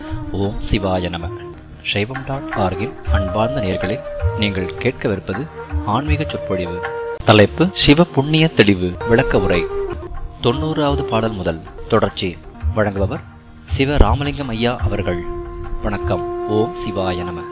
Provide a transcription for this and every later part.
ஓம் சிவாய நம சைவம் டாட் ஆர்கின் அன்பார்ந்த நேயர்களே நீங்கள் கேட்கவிருப்பது ஆன்மீக சொற்பொழிவு தலைப்பு சிவ புண்ணிய தெளிவு விளக்க உரை தொண்ணூறாவது பாடல் முதல் தொடர்ச்சி வழங்குபவர் சிவ ராமலிங்கம் ஐயா அவர்கள் வணக்கம் ஓம் சிவாய நம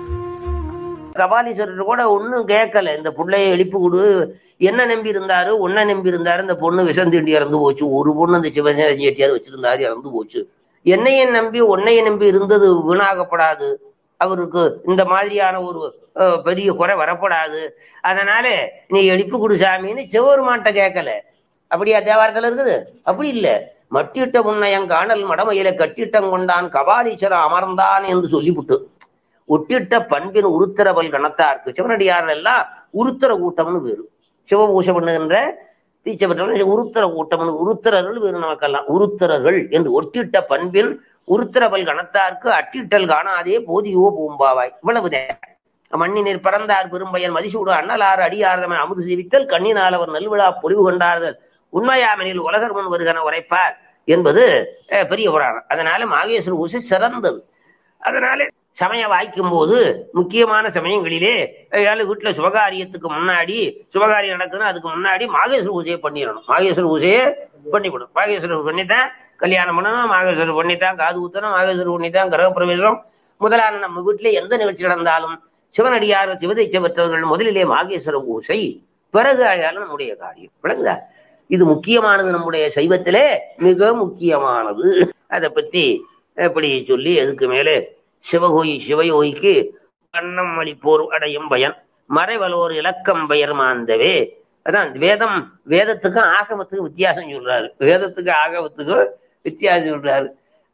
கபாலீஸ்வரர் கூட ஒன்றும் கேட்கல இந்த புள்ளைய எழுப்பி கொடு என்ன நம்பி இருந்தாரு உன்னை நம்பி இருந்தாரு இந்த பொண்ணு விஷம் தீண்டி இறந்து போச்சு ஒரு பொண்ணு இந்த சிவசேன செட்டியார் வச்சிருந்தாரு இறந்து போச்சு என்னைய நம்பி உன்னைய நம்பி இருந்தது வீணாகப்படாது அவருக்கு இந்த மாதிரியான ஒரு அஹ், பெரிய குறை வரப்படாது அதனால நீ எழுப்பி கொடு சாமின்னு சிவருமான்ட்ட கேட்கல அப்படியா தேவாரத்துல இருக்குது அப்படி இல்ல மட்டிட்ட முன்னையங் காணல் மடமையில கட்டிட்டம் கொண்டான் கபாலீஸ்வரன் அமர்ந்தான் என்று சொல்லிவிட்டு ஒட்டிட்ட பண்பின் உருத்திரவல் கணத்தார்க்கு சிவனடியார்கள் எல்லாம் உருத்திர கூட்டம்னு பேரு சிவபூஷை பண்ணுகின்ற தீட்சை பெற்றவர்கள் உருத்திர கூட்டம்னு உருத்திரர்கள் வேறு நமக்கெல்லாம் உருத்திரர்கள் என்று ஒட்டிட்ட பண்பின் உருத்திரவல் கணத்தார்க்கு அட்டிட்டல் காணாதே போதியோ பூம்பாவாய் இவ்வளவுதான் மண்ணினில் பறந்தார் பெரும்பயன் மதிசூடு அண்ணலார் அடியார்தமை அமுது சிரித்தல் கண்ணினால் அவர் நல்விழா பொலிவு கொண்டார்கள் உண்மையாமெனில் உலகர் முன் வருகன உரைப்பார் என்பது அஹ், பெரிய புராணம் அதனால மாகேஸ்வர பூசை சிறந்தது அதனால சமயம் வாய்க்கும் போது முக்கியமான சமயங்களிலே ஏழு வீட்டுல சுபகாரியத்துக்கு முன்னாடி சுபகாரியம் நடக்குதுன்னா அதுக்கு முன்னாடி மாகேஸ்வர பூஜையை பண்ணிடணும் மாகேஸ்வர பூஜையை பண்ணிவிடும் மாகேஸ்வரர் பண்ணித்தான் கல்யாணம் பண்ணணும் மாகேஸ்வரர் பண்ணித்தான் காது ஊத்தணும் மாகேஸ்வரர் பண்ணித்தான் கிரகப்பிரவேசம் முதலான நம்ம வீட்டிலே எந்த நிகழ்ச்சி நடந்தாலும் சிவனடியார் சிவதைச்ச பெற்றவர்கள் முதலிலே மாகேஸ்வர பூசை பிறகு அழகால நம்முடைய காரியம் விளங்குதா இது முக்கியமானது நம்முடைய சைவத்திலே மிக முக்கியமானது அதை பத்தி எப்படி சொல்லி அதுக்கு மேலே சிவகோயி சிவயோகிக்கு வண்ணம் அளிப்போர் அடையும் பயன் மறைவலோர் இலக்கம் பெயர் மாந்தவே அதான் வேதம் வேதத்துக்கும் ஆகமத்துக்கும் வித்தியாசம் சொல்றாரு வேதத்துக்கு ஆகமத்துக்கும் வித்தியாசம் சொல்றாரு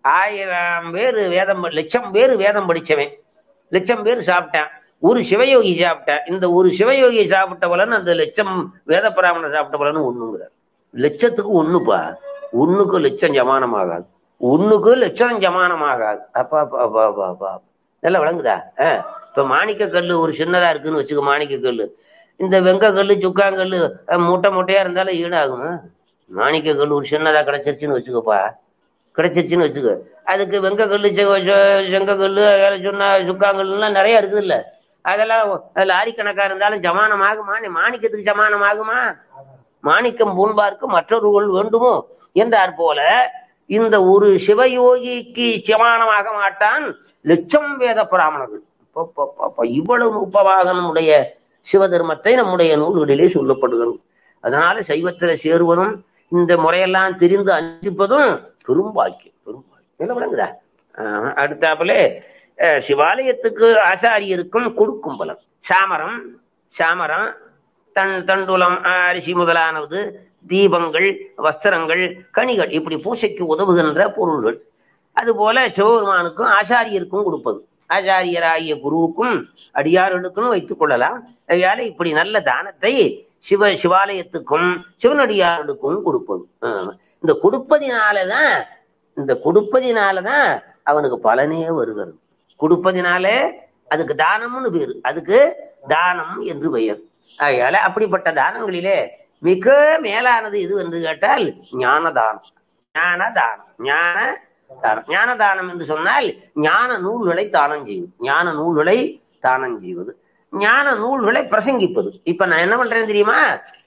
ஆயிரம் பேர் வேதம் ப- லட்சம் பேர் வேதம் படிச்சவன் லட்சம் பேர் சாப்பிட்டான் ஒரு சிவயோகி சாப்பிட்டான் இந்த ஒரு சிவயோகி சாப்பிட்ட பலன் அந்த லட்சம் வேத பிராமணர் சாப்பிட்ட பலன் ஒண்ணுங்கிறார் லட்சத்துக்கு ஒண்ணுப்பா ஒண்ணுக்கு லட்சம் ஜமானமாகாது ஒண்ணுக்கு லட்சம் ஜமானமாகாது அப்பா அப்பா அப்பா அப்பா அப்பா நல்லா விளங்குதா ஆ. இப்ப மாணிக்க கல்லு ஒரு சின்னதா இருக்குன்னு வச்சுக்க மாணிக்க கல்லு இந்த வெங்க கல்லு சுக்காங்கல்லு அஹ், மூட்டை மூட்டையா இருந்தாலும் ஈடாகுமா மாணிக்க கல்லு ஒரு சின்னதா கிடைச்சிருச்சுன்னு வச்சுக்கப்பா கிடைச்சிருச்சுன்னு வச்சுக்க அதுக்கு வெங்க கல்லு செ- செ- செங்க கல்லு வேலை சொன்னா சுக்காங்கல்லாம் நிறைய இருக்குது இல்ல அதெல்லாம் லாரி கணக்கா இருந்தாலும் ஜமானம் ஆகுமா நீ மாணிக்கத்துக்கு ஜமானம் ஆகுமா மாணிக்கம் பூண்பார்க்கு மற்றவர்கள் வேண்டுமோ என்றார் போல இந்த ஒரு சிவயோகிக்கு சமானமாக மாட்டான் லட்சம் வேத பிராமணர்கள் அப்ப, அப்ப, அப்ப, அப்ப, இவ்வளவு நுட்பமாக நம்முடைய சிவதர்மத்தை நம்முடைய நூல்களிலே சொல்லப்படுகிறது அதனால சைவத்தில சேருவதும் இந்த முறையெல்லாம் தெரிந்து அஞ்சிப்பதும் பெரும் பாக்கியம் பெரும் பாக்கியம் என்ன விளங்குதா ஆஹ், அடுத்தாப்புல அஹ், சிவாலயத்துக்கு ஆசாரியருக்கும் கொடுக்கும் பலன் சாமரம் சாமரம் தன் தண்டுலம் அஹ், அரிசி முதலானது தீபங்கள் வஸ்திரங்கள் கனிகள் இப்படி பூசைக்கு உதவுகின்ற பொருள்கள் அதுபோல சிவபெருமானுக்கும் ஆச்சாரியருக்கும் கொடுப்பது ஆச்சாரியராகிய குருவுக்கும் அடியார்களுக்கும் வைத்துக் கொள்ளலாம் அதனால இப்படி நல்ல தானத்தை சிவ சிவாலயத்துக்கும் சிவனடியார்களுக்கும் கொடுப்பது ஆமா. இந்த கொடுப்பதினாலதான் இந்த கொடுப்பதினாலதான் அவனுக்கு பலனே வருகிறது கொடுப்பதினாலே அதுக்கு தானம்னு பேரு அதுக்கு தானம் என்று பெயர் ஆகையால அப்படிப்பட்ட தானங்களிலே மிக மேலானது எது என்று கேட்டால் ஞான தானம் ஞான தானம் ஞான தானம் ஞான தானம் என்று சொன்னால் ஞான நூல்களை தானம் செய்வது ஞான நூல்களை தானம் செய்வது ஞான நூல்களை பிரசங்கிப்பது இப்ப நான் என்ன பண்றேன் தெரியுமா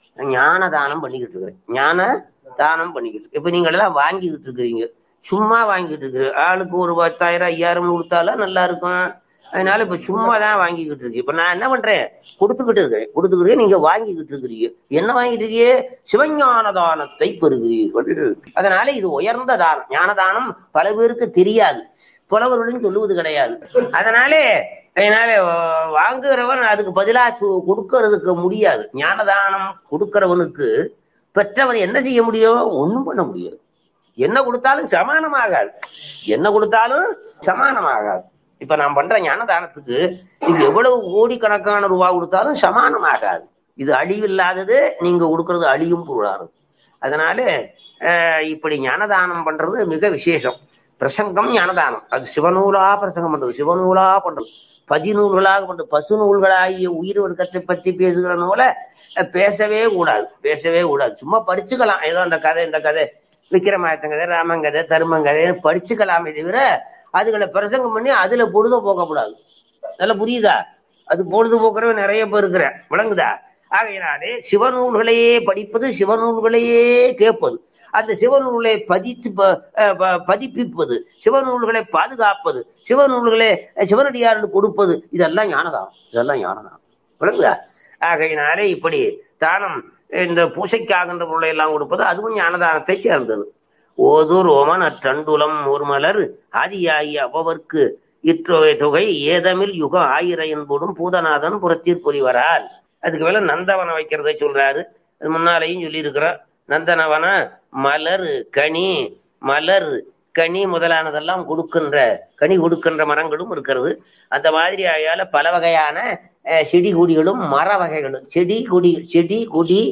ஞான தானம் பண்ணிக்கிட்டு இருக்கிறேன் ஞான தானம் பண்ணிக்கிட்டு இருக்கேன். இப்ப நீங்க எல்லாம் வாங்கிக்கிட்டு இருக்கிறீங்க சும்மா வாங்கிட்டு இருக்கிறீங்க ஆளுக்கு ஒரு பத்தாயிரம் ஐயாயிரம் கொடுத்தாலும் நல்லா இருக்கும் அதனால இப்ப சும்மா தான் வாங்கிக்கிட்டு இருக்கு இப்ப நான் என்ன பண்றேன் கொடுத்துக்கிட்டு இருக்கேன் கொடுத்துக்கிட்டு நீங்க வாங்கிக்கிட்டு இருக்கிறீங்க என்ன வாங்கிட்டு இருக்கீங்க சிவஞான தானத்தை பெறுகிறீர்கள் அதனால இது உயர்ந்த தானம் ஞான தானம் பல பேருக்கு தெரியாது புலவர்களும் சொல்லுவது கிடையாது அதனாலே அதனால வா- வாங்குகிறவன் அதுக்கு பதிலா சு- கொடுக்கறதுக்கு முடியாது ஞானதானம் கொடுக்கிறவனுக்கு பெற்றவன் என்ன செய்ய முடியும் ஒண்ணும் பண்ண முடியாது என்ன கொடுத்தாலும் சமானமாகாது என்ன கொடுத்தாலும் சமானமாகாது இப்ப நான் பண்ற ஞானதானத்துக்கு இது எவ்வளவு கோடிக்கணக்கான ரூபா கொடுத்தாலும் சமானமாகாது இது அழிவில்லாதது நீங்க கொடுக்கறது அழியும் பொருளானது அதனால அஹ், இப்படி ஞானதானம் பண்றது மிக விசேஷம் பிரசங்கம் ஞானதானம் அது சிவநூலா பிரசங்கம் பண்றது சிவநூலா பண்றது பதிநூல்களாக பண்றது பசு நூல்களாகிய உயிர் வர்க்கத்தை பத்தி பேசுகிற நூலை அஹ், பேசவே கூடாது பேசவே கூடாது சும்மா படிச்சுக்கலாம் ஏதோ அந்த கதை இந்த கதை விக்ரமாயத்தன் கதை ராமன் கதை தருமன் கதை படிச்சுக்கலாமே தவிர அதுகளை பிரசங்கம் பண்ணி அதுல பொழுத போகக்கூடாது நல்லா புரியுதா அது பொழுது போக்குறவன் நிறைய பேர் இருக்கிற விளங்குதா ஆகையினாலே சிவநூல்களையே படிப்பது சிவநூல்களையே கேட்பது அந்த சிவநூலை பதித்து ப- அஹ் ப- பதிப்பிப்பது சிவநூல்களை பாதுகாப்பது சிவநூல்களை சிவனடியாருக்கு கொடுப்பது இதெல்லாம் ஞானதானம் இதெல்லாம் ஞானதானம் விளங்குதா ஆகையினாலே இப்படி தானம் இந்த பூசைக்காகின்ற பொருளை எல்லாம் கொடுப்பது அதுவும் ஞானதானத்தை சேர்ந்தது ஓதூர் ஓமன் அற்றண்டுலம் ஊர்மலர் ஆதியாகி அவவர்க்கு இற்றொகை தொகை ஏதமில் யுகம் ஆயிர என்பதும் பூதநாதன் புறத்தீர் புரிவரால் அதுக்கு மேல நந்தவனம் வைக்கிறதை சொல்றாரு அது முன்னாலேயும் சொல்லியிருக்கிறோம் நந்தனவன மலர் கனி மலர் கனி முதலானதெல்லாம் கொடுக்கின்ற கனி கொடுக்கின்ற மரங்களும் இருக்கிறது அந்த மாதிரி ஆயால பல வகையான அஹ், செடி கொடிகளும் மர வகைகளும் செடி கொடி செடி கொடி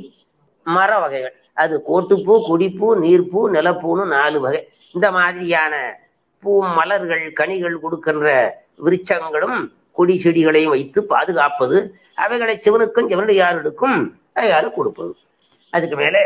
மர வகைகள் அது கோட்டுப்பூ கொடிப்பூ நீர்ப்பூ நிலப்பூன்னு நாலு வகை இந்த மாதிரியான பூ மலர்கள் கனிகள் கொடுக்கின்ற விருட்சங்களும் கொடி செடிகளையும் வைத்து பாதுகாப்பது அவைகளை சிவனுக்கும் சிவனடியார்களுக்கும் அவையால கொடுப்பது அதுக்கு மேலே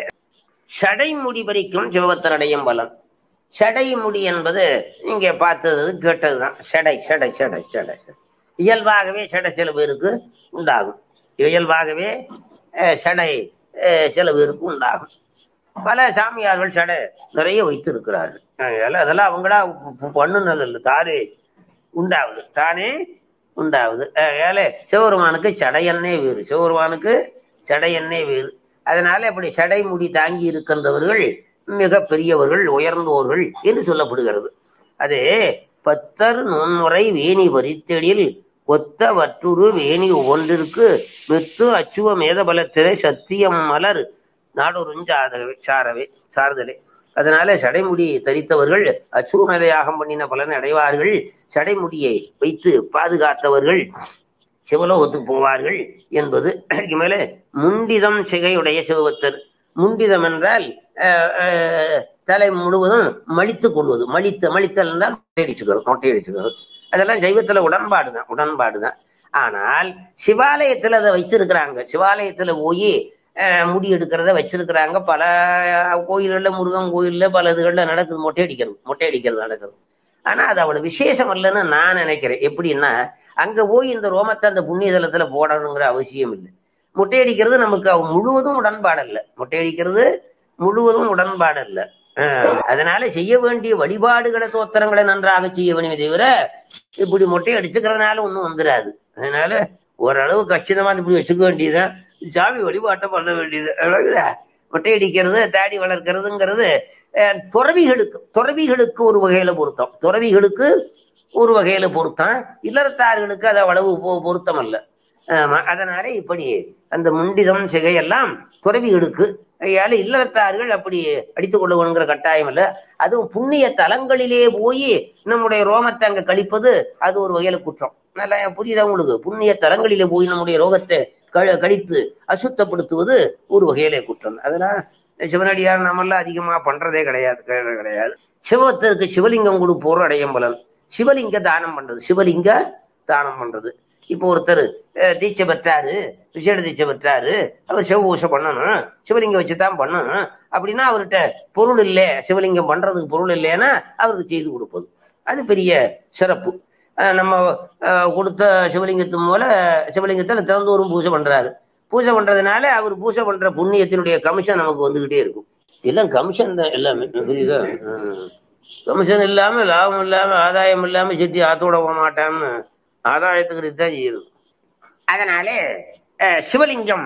சடைமுடி பறிக்கும் சிவபத்தரடையும் பலன் சடைமுடி என்பது இங்கே பார்த்தது கேட்டதுதான் சடை சடை சடை சடை சடை. இயல்பாகவே சடை சில பேருக்கு உண்டாகும் இயல்பாகவே அஹ், சடை அஹ், சில பேருக்கு உண்டாகும் பல சாமியார்கள் சடை நிறைய வைத்து இருக்கிறார்கள் அதனால அதெல்லாம் அவங்களா ப- பண்ணுனது இல்லை தானே உண்டாகுது தானே உண்டாகுது அதனால சிவபெருமானுக்கு சடையன்னே வேறு சிவபெருமானுக்கு சடையன்னே வேறு அதனால அப்படி சடை முடி தாங்கி இருக்கின்றவர்கள் மிக பெரியவர்கள் உயர்ந்தோர்கள் என்று சொல்லப்படுகிறது அது பத்தர் நுண்முறை வேணி பறித்தெழில் ஒத்த வற்றுரு வேணி ஒன்றிற்கு வெத்து அச்சுவ மேதபலத்திலே சத்தியம் மலர் நாடொருஞ்சாதவே சாரவே சார்தலே அதனால சடைமுடி தரித்தவர்கள் அச்சுவமலை யாகம் பண்ணின பலனை அடைவார்கள் சடைமுடியை வைத்து பாதுகாத்தவர்கள் சிவலோகத்துக்கு போவார்கள் என்பது அதுக்கு மேலே முண்டிதம் சிகையுடைய சிவபக்தர் முண்டிதம் என்றால் அஹ், அஹ், தலை முழுவதும் மலித்துக் கொள்வது மலித்து மலித்தல் என்றால் மொட்டையடிச்சுக்கிறது மொட்டையடிச்சுக்கிறது அதெல்லாம் சைவத்துல உடன்பாடு தான் உடன்பாடு தான் ஆனால் சிவாலயத்துல அதை வச்சிருக்கிறாங்க சிவாலயத்துல போய் அஹ், முடி எடுக்கிறத வச்சிருக்கிறாங்க பல கோயில்கள்ல முருகன் கோயில்ல பல இதுகள்ல நடக்குது மொட்டை அடிக்கிறது மொட்டை அடிக்கிறது நடக்குது ஆனா அது அவ்வளவு விசேஷம் இல்லைன்னு நான் நினைக்கிறேன் எப்படின்னா அங்க போய் இந்த ரோமத்தை அந்த புண்ணிய தலத்துல போடணுங்கிற அவசியம் இல்லை முட்டையடிக்கிறது நமக்கு அவ- முழுவதும் உடன்பாடு இல்ல முட்டையடிக்கிறது முழுவதும் உடன்பாடு இல்ல அஹ், அதனால செய்ய வேண்டிய வழிபாடுகளை தோத்திரங்களை நன்றாக செய்ய வேண்டிய தவிர இப்படி மொட்டை அடிச்சுக்கிறதுனால ஒண்ணும் வந்துடாது அதனால ஓரளவு கச்சிதமா இப்படி வச்சுக்க வேண்டியதுதான் சாமி வழிபாட்டை பண்ண வேண்டியது அவ்வளவுதா மொட்டை அடிக்கிறது தாடி வளர்க்கிறதுங்கிறது அஹ், துறவிகளுக்கு துறவிகளுக்கு ஒரு வகையில பொருத்தம் துறவிகளுக்கு ஒரு வகையில பொருத்தம் இல்லறத்தார்களுக்கு அது அவ்வளவு பொ- பொருத்தம் அல்ல ஆமா, அதனால இப்படி அந்த முண்டிதம் சிகையெல்லாம் துறவிகளுக்கு ஐயால இல்லறத்தார்கள் அப்படி அடித்துக் கொள்ளணுங்கிற கட்டாயம் இல்ல அதுவும் புண்ணிய தலங்களிலே போய் நம்முடைய ரோமத்தை அங்க கழிப்பது அது ஒரு வகையில குற்றம் நல்லா புரியுதா உங்களுக்கு புண்ணிய தலங்களிலே போய் நம்முடைய ரோகத்தை க- கழித்து அசுத்தப்படுத்துவது ஒரு வகையிலே குற்றம் அதெல்லாம் சிவனடியார் நாமெல்லாம் அதிகமா பண்றதே கிடையாது கிடையாது, கிடையாது சிவத்திற்கு சிவலிங்கம் கொடுப்போர் அடையும் பலன் சிவலிங்க தானம் பண்றது சிவலிங்க தானம் பண்றது இப்போ ஒருத்தர் அஹ், தீட்சை பெற்றாரு விசேட தீட்சை பெற்றாரு அவர் சிவ பூசை பண்ணணும் சிவலிங்கம் வச்சுதான் பண்ணணும் அப்படின்னா அவர்கிட்ட பொருள் இல்லை சிவலிங்கம் பண்றதுக்கு பொருள் இல்லைன்னா அவருக்கு செய்து கொடுப்பது அது பெரிய சிறப்பு அஹ், நம்ம அஹ், கொடுத்த சிவலிங்கத்தின் மூல சிவலிங்கத்தில் திறந்தோறும் பூஜை பண்றாரு பூஜை பண்றதுனால அவர் பூஜை பண்ற புண்ணியத்தினுடைய கமிஷன் நமக்கு வந்துகிட்டே இருக்கும் எல்லாம் கமிஷன் தான் எல்லாமே புரியுதா ம். கமிஷன் இல்லாம லாபம் இல்லாம ஆதாயம் இல்லாம செட்டி ஆத்தோட போக மாட்டான்னு ஆதாயத்துக்கு தான் செய்யுது அதனால அஹ், சிவலிங்கம்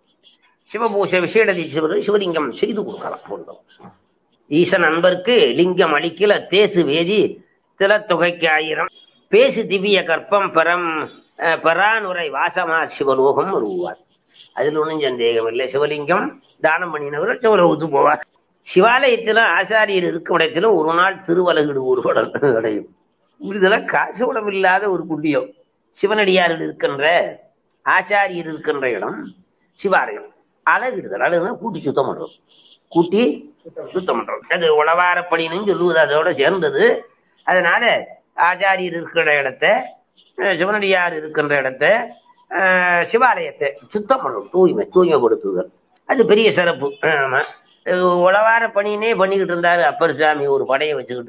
சிவபூசை விசேட தீட்சிவர் சிவலிங்கம் செய்து கொடுக்கலாம் பொருந்தம் ஈசன் அன்பர்க்கு லிங்கம் அளிக்கல தேசு வேதி திலத்தொகைக்கு ஆயிரம் பேசு திவ்ய கற்பம் பெறம் அஹ், பெறானுரை வாசமார் சிவலோகம் வருவார் அதில் ஒன்றும் சந்தேகம் இல்லை சிவலிங்கம் தானம் பண்ணினவர் சிவலோகத்துக்கு போவார் சிவாலயத்திலும் ஆசாரியர் இருக்கும் இடத்திலும் ஒரு நாள் திருவலகிடு ஊர்வலம் அடையும் இதெல்லாம் காசு உடம் இல்லாத ஒரு குட்டியம் சிவனடியார்கள் இருக்கின்ற ஆச்சாரியர் இருக்கின்ற இடம் சிவாலயம் அழகிடுதல் அழகுனா கூட்டி சுத்தம் பண்றது கூட்டி சுத்தம் பண்றது அது உளவார பணின்னு சொல்லுவது அதோட சேர்ந்தது அதனால ஆச்சாரியர் இருக்கிற இடத்த அஹ், சிவனடியார் இருக்கின்ற இடத்த அஹ், சிவாலயத்தை சுத்தம் பண்ணணும் தூய்மை தூய்மைப்படுத்துதல் அது பெரிய சிறப்பு ஆமா அஹ், உளவார பணினே பண்ணிக்கிட்டு இருந்தாரு அப்பர் சாமி ஒரு படையை வச்சுக்கிட்டு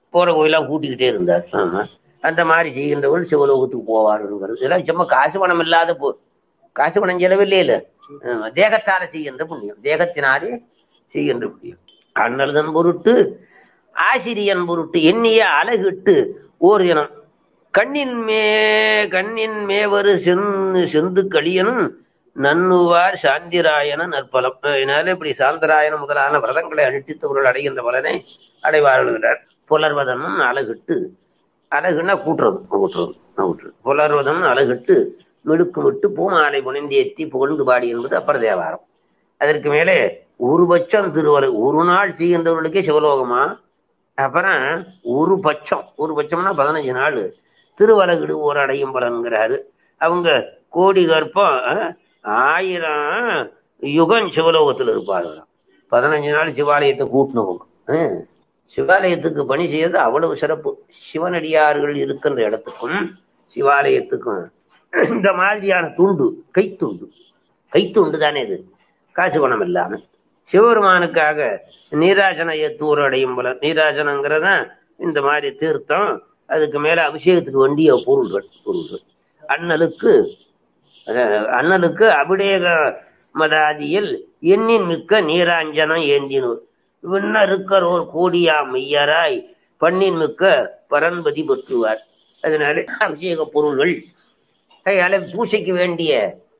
போற கோயிலா கூட்டிக்கிட்டே இருந்தார் ஆமா அந்த மாதிரி செய்கின்றவர்கள் சிவலோகத்துக்கு போவாருங்கிறது இதெல்லாம் சும்மா காசு பணம் இல்லாத போ காசு பணம் செலவில்லை இல்ல ஆமா, தேகத்தால செய்கின்ற புண்ணியம் தேகத்தினாலே செய்கின்ற புண்ணியம் அண்ணல்தன் பொருட்டு ஆசிரியன் பொருட்டு எண்ணிய அழகிட்டு ஓர் தினம் கண்ணின் மே கண்ணின் மேவரு செந்து செந்து களியனும் நன்னுவார் சாந்திராயன நற்பலம் அதனால இப்படி சாந்தராயன முதலான விரதங்களை அனுஷ்டித்தவர்கள் அடைகின்ற பலனை அடைவார்கள் என்றார் புலர்வதனும் அழகிட்டு அழகுன்னா கூட்டுறது கூட்டுறது கூட்டுறது புலர்வதனும் அழகிட்டு மிடுக்குமிட்டு பூமாலை புனைந்தேத்தி புகழ்ந்து பாடி என்பது அப்பர் தேவாரம் அதற்கு மேலே ஒரு பட்சம் திருவரை ஒரு நாள் செய்கின்றவர்களுக்கே சிவலோகமா அப்புறம் ஒரு பட்சம் ஒரு பட்சம்னா பதினஞ்சு நாள் திருவலகிடு ஒரு அடையும் பலன்கிறாரு அவங்க கோடி கற்பம் அஹ், ஆயிரம் யுகம் சிவலோகத்தில் இருப்பார்களாம் பதினஞ்சு நாள் சிவாலயத்தை கூட்டினவங்க அஹ், சிவாலயத்துக்கு பணி செய்யறது அவ்வளவு சிறப்பு சிவனடியார்கள் இருக்கின்ற இடத்துக்கும் சிவாலயத்துக்கும் இந்த மாதிரியான துண்டு கைத்துண்டு கைத்துண்டு தானே இது காசு பணம் இல்லாம சிவபெருமானுக்காக நீராஜன ஏத்தூர் அடையும் போல நீராஜனங்கிறத இந்த மாதிரி தீர்த்தம் அதுக்கு மேல அபிஷேகத்துக்கு வேண்டிய பொருள்கள் பொருள்கள் அண்ணலுக்கு அஹ், அண்ணலுக்கு அபிடேக மதாதியில் எண்ணின் மிக்க நீராஞ்சனம் ஏந்தினூர் விண்ணருக்கரோர் கோடியா மெய்யராய் பண்ணின் மிக்க பரன்பதி பெற்றுவார் அதனால அபிஷேக பொருள்கள் அதனால பூசைக்கு வேண்டிய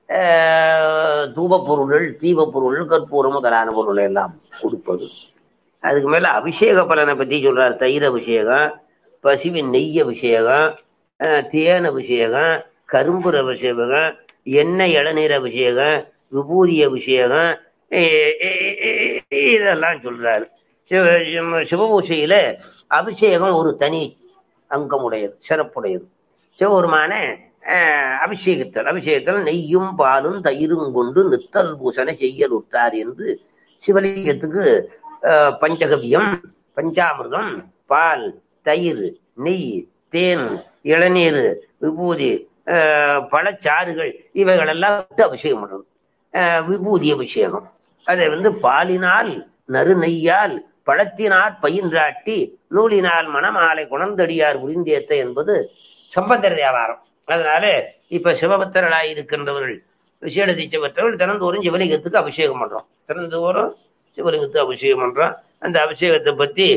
ஆஹ், தூபப் பொருள்கள் தீபப் பொருள்கள் கற்பூரம் முதலான பொருள் எல்லாம் கொடுப்பது அதுக்கு மேல அபிஷேக பலனை பத்தி சொல்றார் தயிர் அபிஷேகம் பசுவின் நெய் அபிஷேகம் ஆஹ், தேன் அபிஷேகம் கரும்புர அபிஷேகம் எண்ணெய் இளநீர் அபிஷேகம் விபூதி அபிஷேகம் ஏ- ஏ- ஏ- இதெல்லாம் சொல்றாரு சிவ சிவ- சிவபூசையில அபிஷேகம் ஒரு தனி அங்கமுடையது சிறப்புடையது சிவபெருமான ஆஹ், அபிஷேகத்தல் அபிஷேகத்தில் நெய்யும் பாலும் தயிரும் கொண்டு நித்தல் பூசனை செய்யல் உற்றார் என்று சிவலிங்கத்துக்கு ஆஹ், பஞ்சகவியம் பஞ்சாமிர்தம் பால் தயிர் நெய் தேன் இளநீர் விபூதி ஆஹ், பழச்சாறுகள் இவைகளெல்லாம் விட்டு அபிஷேகம் பண்ணணும் ஆஹ், விபூதி அபிஷேகம் அதை வந்து பாலினால் நறு நெய்யால் பழத்தினார் பயின்றாட்டி நூலினால் மணமாலை குணந்தடியார் புரிந்தேத்த என்பது சம்பந்தர் வியாபாரம் அதனால இப்ப சிவபக்தர்களாய் இருக்கின்றவர்கள் விசேட தீட்சை பெற்றவர்கள் தினந்தோறும் சிவலிங்கத்துக்கு அபிஷேகம் பண்றோம் தினந்தோறும் சிவலிங்கத்துக்கு அபிஷேகம் பண்றோம் அந்த அபிஷேகத்தை பத்தி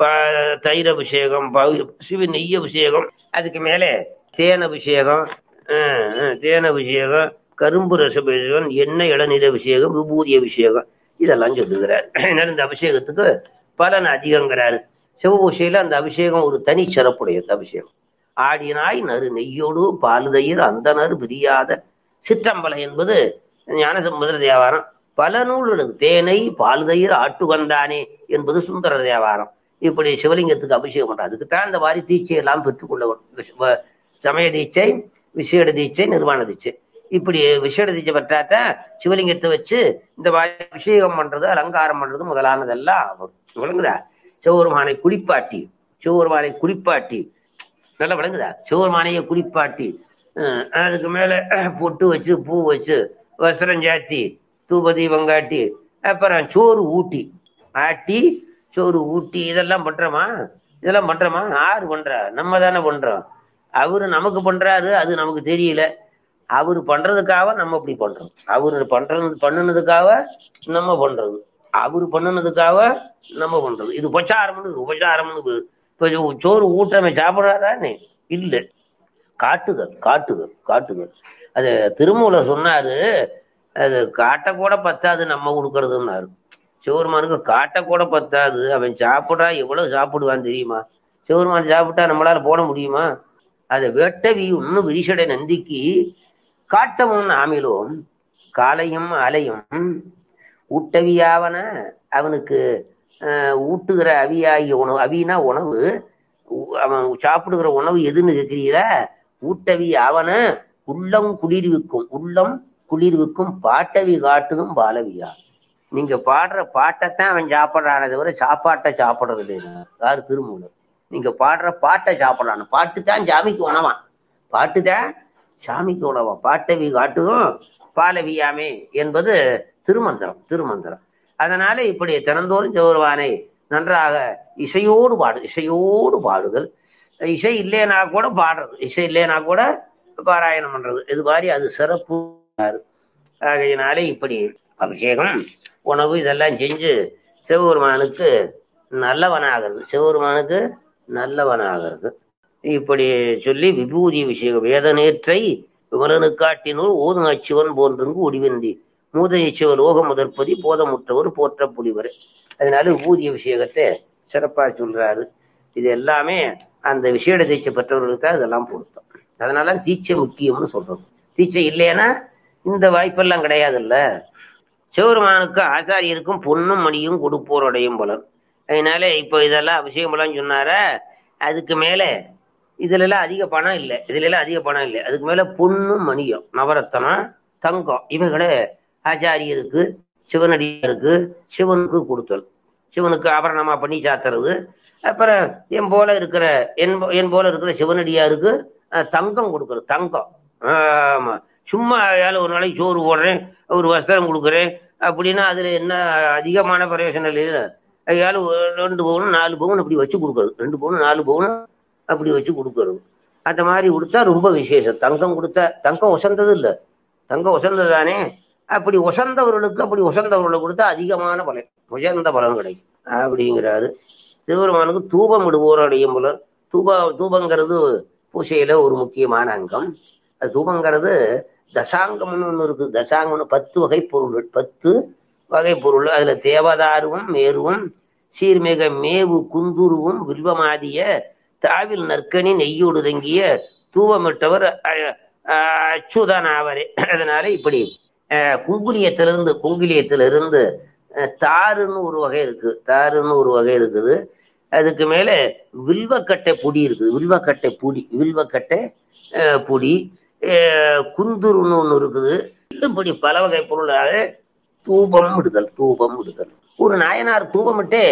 ப- தயிர் அபிஷேகம் பவு- சிவ நெய் அபிஷேகம் அதுக்கு மேலே தேன் அபிஷேகம் அஹ், அஹ், தேன் அபிஷேகம் கரும்பு ரச அபிஷேகம் எண்ணெய் இளநீர் அபிஷேகம் விபூதி அபிஷேகம் இதெல்லாம் சொல்லுகிறார் அதனால இந்த அபிஷேகத்துக்கு பலன் அதிகங்கிறாரு சிவபூஷையில அந்த அபிஷேகம் ஒரு தனி சிறப்புடையது அபிஷேகம் ஆடினாய் நறு நெய்யோடு பாலுதயிர் அந்தனர் பிரியாத சிற்றம்பலம் என்பது ஞானசம்புதர தேவாரம் பல நூல்களுக்கு தேனை பாலுதயிர் ஆட்டுகந்தானே என்பது சுந்தர தேவாரம் இப்படி சிவலிங்கத்துக்கு அபிஷேகம் பண்ற அதுக்கு தான் இந்த மாதிரி தீட்சை எல்லாம் பெற்றுக்கொள்ள வேண்டும். வ- சமய தீட்சை விசேட தீட்சை நிர்வாண தீட்சை இப்படி விசேட தீட்சை பெற்றாதான் சிவலிங்கத்தை வச்சு இந்த மாதிரி அபிஷேகம் பண்றது அலங்காரம் பண்றது முதலானதெல்லாம் வரும். விளங்குதா சிவபெருமானை குளிப்பாட்டி சிவபெருமானை குளிப்பாட்டி நல்லா விளங்குதா சிவபெருமானையை குளிப்பாட்டி அஹ், அதுக்கு மேல அஹ், பொட்டு வச்சு பூ வச்சு வஸ்திரம் சாத்தி தூப தீபம் காட்டி அப்புறம் சோறு ஊட்டி ஆட்டி சோறு ஊட்டி இதெல்லாம் பண்றோமா இதெல்லாம் பண்றோமா யாரு பண்றா நம்ம தானே பண்றோம் அவரு நமக்கு பண்றாரு அது நமக்கு தெரியல அவரு பண்றதுக்காக நம்ம இப்படி பண்றோம் அவரு பண்றது பண்ணுனதுக்காக நம்ம பண்றது அவரு பண்ணுனதுக்காக நம்ம பண்றது இது உபச்சாரம்னு இது உபச்சாரம்னு இது. இப்ப இது சோறு ஊட்டமே சாப்பிடாதானே இல்ல காட்டுதல் காட்டுதல் காட்டுதல் அது திருமூல சொன்னாரு அது காட்ட கூட பத்தாது நம்ம கொடுக்கறதுன்னாரு சிவருமானுக்கு காட்ட கூட பத்தாது அவன் சாப்பிடா எவ்வளவு சாப்பிடுவான் தெரியுமா சிவருமான் சாப்பிட்டா நம்மளால போட முடியுமா அதை வேட்டவி இன்னும் விரிசடை நந்திக்கு காட்டமும் ஆமிலோம் காலையும் அலையும் ஊட்டவியாவன அவனுக்கு ஆஹ், ஊட்டுகிற அவியாகிய உணவு அவினா உணவு உ- அவன் சாப்பிடுகிற உணவு எதுன்னு கேட்கிறீரா ஊட்டவி அவன உள்ளம் குளிர்விக்கும் உள்ளம் குளிர்விக்கும் பாட்டவி காட்டுதும் பாலவியா நீங்க பாடுற பாட்டைத்தான் அவன் சாப்பிட்றானே தவிர சாப்பாட்டை சாப்பிடுறது இல்லை யாரு திருமூலர் நீங்க பாடுற பாட்டை சாப்பிடறான் பாட்டு தான் சாமிக்கு உணவான் பாட்டு தான் சாமிக்கு உணவான் பாட்டவி காட்டுதும் பாலவியாமே என்பது திருமந்திரம் திருமந்திரம் அதனால இப்படி தினந்தோறும் சிவருவானை நன்றாக இசையோடு பாடு இசையோடு பாடுதல் இசை இல்லைனா கூட பாடுறது இசை இல்லைனா கூட பாராயணம் பண்றது இது மாதிரி அது சிறப்பு ஆகையினாலே இப்படி அபிஷேகம் உணவு இதெல்லாம் செஞ்சு சிவபெருமானுக்கு நல்லவனாகிறது சிவபெருமானுக்கு நல்லவனாகிறது இப்படி சொல்லி விபூதி அபிஷேகம் வேதநேற்றை விமலனுக்காட்டினூர் ஓதும் அச்சுவன் போன்றங்கு ஒடிவெந்தி மூதையச்சுவ லோக முதற்பதி போதமுற்றவர் போற்ற புலிவர் அதனால விபூதி அபிஷேகத்தை சிறப்பா சொல்றாரு இது எல்லாமே அந்த விசேட தீட்சை பெற்றவர்களுக்கு தான் இதெல்லாம் பொருத்தம் அதனால தீட்சை முக்கியம்னு சொல்றோம் தீட்சை இல்லைன்னா இந்த வாய்ப்பெல்லாம் கிடையாதுல்ல சிவபெருமானுக்கு ஆச்சாரியருக்கும் பொன்னும் மணியும் கொடுப்போருடையும் பலன் அதனால இப்போ இதெல்லாம் அபிஷேகம் எல்லாம் சொன்னாரா அதுக்கு மேல இதுல எல்லாம் அதிக பணம் இல்லை இதுல எல்லாம் அதிக பணம் இல்லை அதுக்கு மேல பொன்னும் மணியும் நவரத்தனம் தங்கம் இவைகளை ஆச்சாரியருக்கு சிவனடியாருக்கு சிவனுக்கு கொடுத்தல் சிவனுக்கு ஆபரணமா பண்ணி சாத்துறது அப்புறம் என் போல இருக்கிற என் போ- என் போல இருக்கிற சிவனடியாருக்கு அஹ், தங்கம் கொடுக்கறது தங்கம் ஆமா சும்மா ஏழை ஒரு நாளைக்கு சோறு போடுறேன் ஒரு வஸ்திரம் கொடுக்குறேன் அப்படின்னா அதுல என்ன அதிகமான பிரயோஜனம் இல்லை ஏழு ரெண்டு பவுன் நாலு பவுன் அப்படி வச்சு கொடுக்கறது ரெண்டு பவுன் நாலு பவுன் அப்படி வச்சு கொடுக்கறது அந்த மாதிரி கொடுத்தா ரொம்ப விசேஷம் தங்கம் கொடுத்தா தங்கம் உசந்தது இல்லை தங்கம் உசந்தது தானே அப்படி உசந்தவர்களுக்கு அப்படி உசந்தவர்களுக்கு கொடுத்தா அதிகமான பலன் உயர்ந்த பலன் கிடைக்கும் அப்படிங்கிறாரு சிவபெருமானுக்கு தூபம் விடுவோருடைய பலன் தூப தூபங்கிறது பூஜையில ஒரு முக்கியமான அங்கம் அது தூபங்கிறது தசாங்கம்னு ஒன்று இருக்கு தசாங்கம்னு பத்து வகை பொருள்கள் பத்து வகை பொருள் அதுல தேவதாருவும் மேருவும் சீர்மிக மேவு குந்துருவும் வில்வமாதிய தாவில் நற்கனி நெய்யோடு தங்கிய தூவமிட்டவர் அ- அ- அச்சுதனாவரே அதனால இப்படி அஹ், குங்குலியத்திலிருந்து குங்குலியத்திலிருந்து அஹ், தாருன்னு ஒரு வகை இருக்கு தாருன்னு ஒரு வகை இருக்குது அதுக்கு மேல வில்வக்கட்டை பொடி இருக்குது வில்வக்கட்டை பொடி வில்வக்கட்டை அஹ், பொடி அஹ், குந்துருன்னு ஒன்று இருக்குது இப்படி பல வகை பொருளாக தூபம் விடுதல் தூபம் விடுதல் ஒரு நாயனார் தூபமிட்டே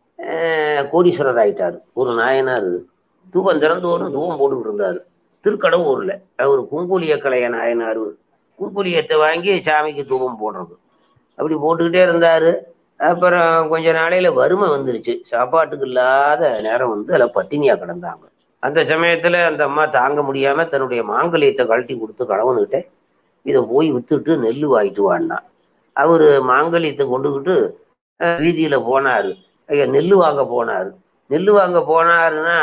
அஹ், கோடீஸ்வரர் ஆயிட்டாரு ஒரு நாயனார் தூபம் திறந்தோறும் தூபம் போட்டுக்கிட்டு இருந்தாரு திருக்கடவுர்ல அவர் குங்குலிய கலைய நாயனார் குங்குலியத்தை வாங்கி சாமிக்கு தூபம் போடுறது அப்படி போட்டுக்கிட்டே இருந்தாரு அப்புறம் கொஞ்ச நாளையில வறுமை வந்துருச்சு சாப்பாட்டுக்கு இல்லாத நேரம் வந்து அதில் பட்டினியா கிடந்தாங்க அந்த சமயத்துல அந்த அம்மா தாங்க முடியாம தன்னுடைய மாங்கல்யத்தை கழட்டி கொடுத்து கணவன்கிட்ட இதை போய் வித்துட்டு நெல் வாங்கிட்டு வான்னா அவரு மாங்கல்யத்தை கொண்டுகிட்டு அஹ், வீதியில போனாரு ஐயா நெல் வாங்க போனாரு நெல் வாங்க போனாருன்னா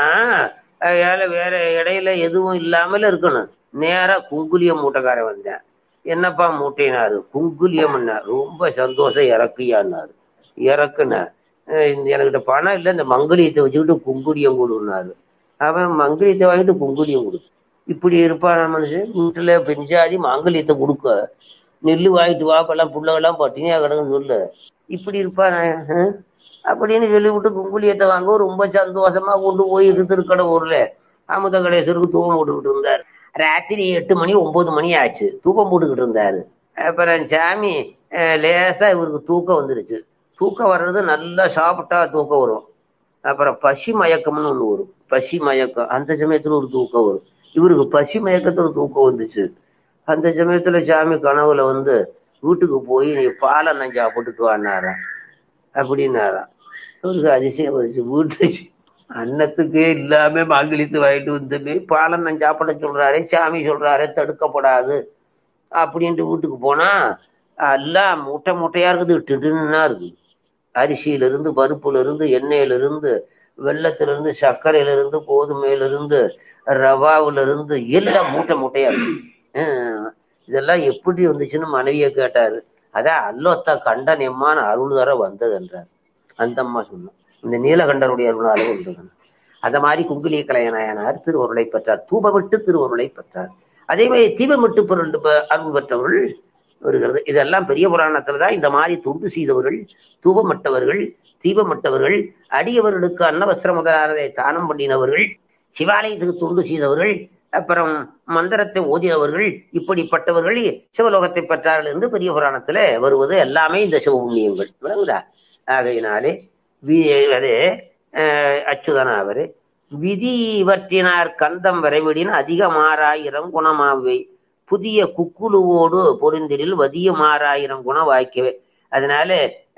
அதனால வேற இடையில எதுவும் இல்லாமல் இருக்கணும் நேரா குங்குலியம் மூட்டைக்காரன் வந்தேன் என்னப்பா மூட்டைனாரு குங்குலியம்னா ரொம்ப சந்தோஷம் இறக்குயான்னாரு இறக்குன எனக்கிட்ட பணம் இல்லை இந்த மங்கலியத்தை வச்சுக்கிட்டு குங்குலியம் கொடுனாரு அவன் மங்கலியத்தை வாங்கிட்டு குங்குலியம் கொடு இப்படி இருப்பான் மனுஷன் வீட்டுல பெஞ்சாதி மாங்கல்யத்தை கொடுக்க நெல் வாங்கிட்டு வா இப்பெல்லாம் புள்ளவெல்லாம் பட்டினியா கிடக்குன்னு சொல்லு இப்படி இருப்பான் ஆஹ்? அப்படின்னு சொல்லிவிட்டு குங்குலியத்தை வாங்க ரொம்ப சந்தோஷமா கொண்டு போய் இது திருக்கடை ஊர்ல அமுத கணேசருக்கு தூக்கம் போட்டுக்கிட்டு இருந்தார் ராத்திரி எட்டு மணி ஒன்பது மணி ஆச்சு தூக்கம் போட்டுக்கிட்டு இருந்தாரு அப்புறம் சாமி அஹ், லேசா இவருக்கு தூக்கம் வந்துருச்சு தூக்கம் வர்றது நல்லா சாப்பிட்டா தூக்கம் வரும் அப்புறம் பசி மயக்கம்னு ஒண்ணு வரும் பசி மயக்கம் அந்த சமயத்துல ஒரு தூக்கம் வரும் இவருக்கு பசி மயக்கத்துல தூக்கம் வந்துச்சு அந்த சமயத்துல சாமி கனவுல வந்து வீட்டுக்கு போய் நீ பாலை நான் சாப்பிட்டுட்டு வானாராம் அப்படின்னாராம் அவருக்கு அதிசயம் வந்துச்சு வீட்டு அன்னத்துக்கே இல்லாம மாங்கலித்து வாங்கிட்டு வந்துமே பாலை நான் சாப்பிட சொல்றாரே சாமி சொல்றாரே தடுக்கப்படாது அப்படின்ட்டு வீட்டுக்கு போனா எல்லாம் மூட்டை மூட்டையா இருக்குது டிடுன்னா இருக்கு அரிசியில இருந்து பருப்புல இருந்து எண்ணெயில இருந்து வெள்ளத்துல இருந்து சர்க்கரையில இருந்து கோதுமையில இருந்து ரவாவுல இருந்து எல்லாம் மூட்டை மூட்டையா இருக்கு ஹம், இதெல்லாம் எப்படி வந்துச்சுன்னு மனைவியை கேட்டாரு அதான் அல்லோத்தா கண்டன் எம்மான அருள் தர வந்தது என்றார் அந்த அம்மா சொன்னோம் இந்த நீலகண்டருடைய அருளாலே வந்தது அந்த மாதிரி குங்குலிய கலையனாயனார் திருவருளை பெற்றார் தூபமிட்டு திருவருளை பெற்றார் அதே மாதிரி தீபமிட்டு பொருள் ப- அருள் பெற்றவர்கள் வருகிறது இதெல்லாம் பெரிய புராணத்துல தான் இந்த மாதிரி தொண்டு செய்தவர்கள் தூபமிட்டவர்கள் தீபமிட்டவர்கள் அடியவர்களுக்கு அன்னவஸ்திர முதலானதை தானம் பண்ணினவர்கள் சிவாலயத்துக்கு தொண்டு செய்தவர்கள் அப்புறம் மந்திரத்தை ஓதினவர்கள் இப்படிப்பட்டவர்கள் சிவலோகத்தை பெற்றார்கள் என்று பெரிய புராணத்துல வருவது எல்லாமே இந்த சிவபுண்ணியங்கள் விளங்குதா ஆகையினாலே வி- அது அஹ், அச்சுதனாவர் விதி இவற்றினார் கந்தம் வரைவிடின் அதிக மாறாயிரம் குணமாவை புதிய குக்குழுவோடு பொருந்திடில் வதிய மாறாயிரம் குணம் வாய்க்கவே அதனால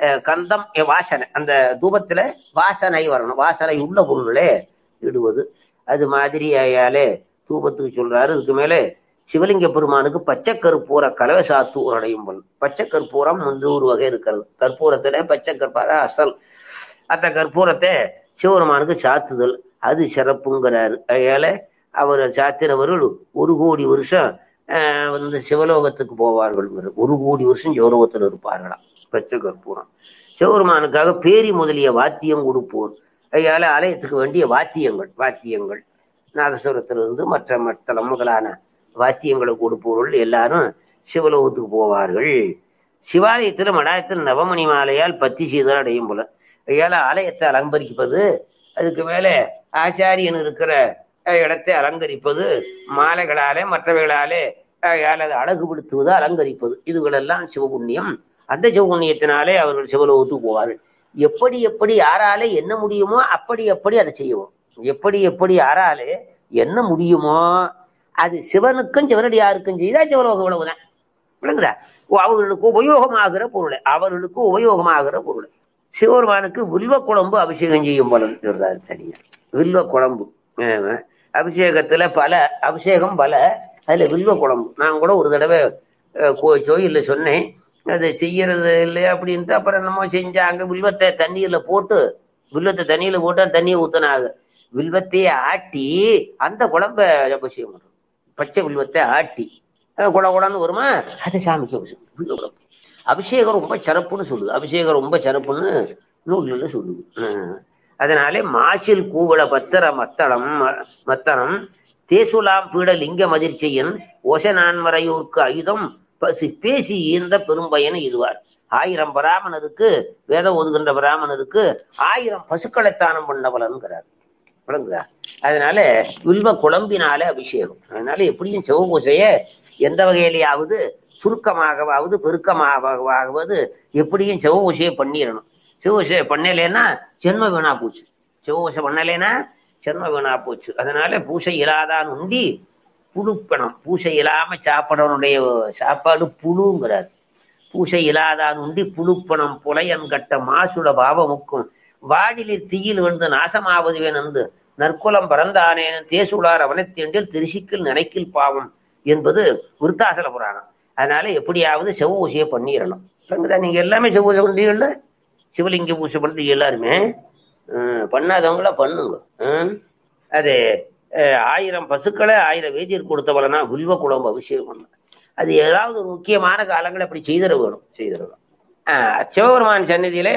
அஹ், கந்தம் எ, வாசனை அந்த தூபத்துல வாசனை வரணும் வாசனை உள்ள பொருள்களே இடுவது அது மாதிரி ஆயாலே தூபத்துக்கு சொல்றாரு இதுக்கு மேலே சிவலிங்க பெருமானுக்கு பச்சை கற்பூர கலவை சாத்து அடையும் போல் பச்சை கற்பூரம் முன்னூறு வகை இருக்கிறது கற்பூரத்துல பச்சை கற்பூர அசல் அந்த கற்பூரத்தை சிவபெருமானுக்கு சாத்துதல் அது சிறப்புங்கிறாரு அதனால அவர் சாத்திரவர்கள் ஒரு கோடி வருஷம் ஆஹ், வந்து சிவலோகத்துக்கு போவார்கள் ஒரு கோடி வருஷம் சிவலோகத்தில் இருப்பார்களாம் பச்சை கற்பூரம் சிவபெருமானுக்காக பேரி முதலிய வாத்தியம் கொடுப்போர் அதனால ஆலயத்துக்கு வேண்டிய வாத்தியங்கள் வாத்தியங்கள் நாதஸ்வரத்திலிருந்து மற்ற மற்ற முதலான வாத்தியங்களை கொடுப்பவர்கள் எல்லாரும் சிவலோகத்துக்கு போவார்கள் சிவாலயத்தில் மடாயத்தில் நவமணி மாலையால் பத்தி சீதல் அடையும் போல அதனால ஆலயத்தை அலங்கரிப்பது அதுக்கு மேலே ஆச்சாரியன் இருக்கிற அஹ், இடத்தை அலங்கரிப்பது மாலைகளாலே மற்றவைகளாலே அஹ், அதை அழகுபடுத்துவது அலங்கரிப்பது இதுகளெல்லாம் சிவபுண்ணியம் அந்த சிவபுண்ணியத்தினாலே அவர்கள் சிவலோகத்துக்கு போவார்கள் எப்படி எப்படி யாராலே என்ன முடியுமோ அப்படி அப்படி அதை செய்வோம் எப்படி எப்படி யாராலே என்ன முடியுமோ அது சிவனுக்கும் சிவனடியாருக்கும் செய்தா சிவலோகம் இவ்வளவுதான் விளங்குதா ஓ, அவர்களுக்கு உபயோகமாகிற பொருளை அவர்களுக்கு உபயோகமாகிற பொருளை சிவபெருமானுக்கு வில்வ குழம்பு அபிஷேகம் செய்யும் போல சொல்றாரு சரியா வில்வ குழம்பு ஆமா. அபிஷேகத்துல பல அபிஷேகம் பல அதுல வில்வ குழம்பு நான் கூட ஒரு தடவை அஹ், கோ- கோயில்ல சொன்னேன் அது செய்யறது இல்லை அப்படின்ட்டு அப்புறம் என்னமோ செஞ்சாங்க வில்வத்தை தண்ணீர்ல போட்டு வில்வத்தை தண்ணியில போட்டு அந்த தண்ணியை ஊத்துனாங்க வில்வத்தையே ஆட்டி அந்த குழம்ப அபிஷேகம் பண்றோம் பச்சை வில்வத்தை ஆட்டி அஹ் குட குடன்னு வருமா அதை சாமிக்கு அபிஷேகம் வில்வ குழம்பு அபிஷேகம் ரொம்ப சிறப்புன்னு சொல்லுது அபிஷேகம் ரொம்ப சிறப்புன்னு நூல்ல சொல்லுது அஹ் அதனாலே மாசில் கூவள பத்திர மத்தளம் ம- மத்தனம் தேசுலாம் பீட லிங்க மதிர்ச்சியன் ஓசனான்மறையூர்க்கு ஆயுதம் பசி பேசி ஈந்த பெரும்பயன் இதுவார் ஆயிரம் பராமணருக்கு வேதம் ஒதுகின்ற பராமணருக்கு ஆயிரம் பசுக்களை தானம் பண்ண பலன்கிறார் விளங்குதா அதனால வில்வ குழம்பினாலே அபிஷேகம் அதனால எப்படியும் சிவபூசைய எந்த வகையிலேயாவது சுருக்கமாகவாவது பெருக்கமாகவாவது எப்படியும் சிவபூசையை பண்ணிடணும் சிவபூசையை பண்ணலைன்னா ஜென்ம வீணா போச்சு சிவபூசை பண்ணலைன்னா ஜென்ம வீணா போச்சு அதனால பூசை இல்லாதான் உண்டி புழுப்பணம் பூசை இல்லாம சாப்பிடனுடைய சாப்பாடு புழுங்கிறார் பூசை இல்லாதான் உண்டி புழுப்பணம் புலையன் கட்ட மாசுட பாவமுக்கும் வாடிலில் தீயில் விழுந்து நாசமாவது வேணந்து நற்குலம் பறந்தானேன் தேசுளார் அவனத்தேண்டில் திருசிக்கில் நினைக்கில் பாவம் என்பது விருத்தாசல புராணம் அதனால எப்படியாவது செவ் பூசையை பண்ணிடணும் இல்லைங்கதா நீங்க எல்லாமே செவ் பூசை பண்றீங்கல்ல சிவலிங்க பூசை பண்றீங்க எல்லாருமே ஹம், பண்ணாதவங்கள பண்ணுங்க ஹம். அது அஹ், ஆயிரம் பசுக்களை ஆயிரம் வேதியர் கொடுத்த பலனா வில்வ குழம்பு அபிஷேகம் பண்ண அது ஏதாவது ஒரு முக்கியமான காலங்களை அப்படி செய்திட வேணும் செய்திட வேணும் ஆஹ், சிவபெருமான் சந்நிதியில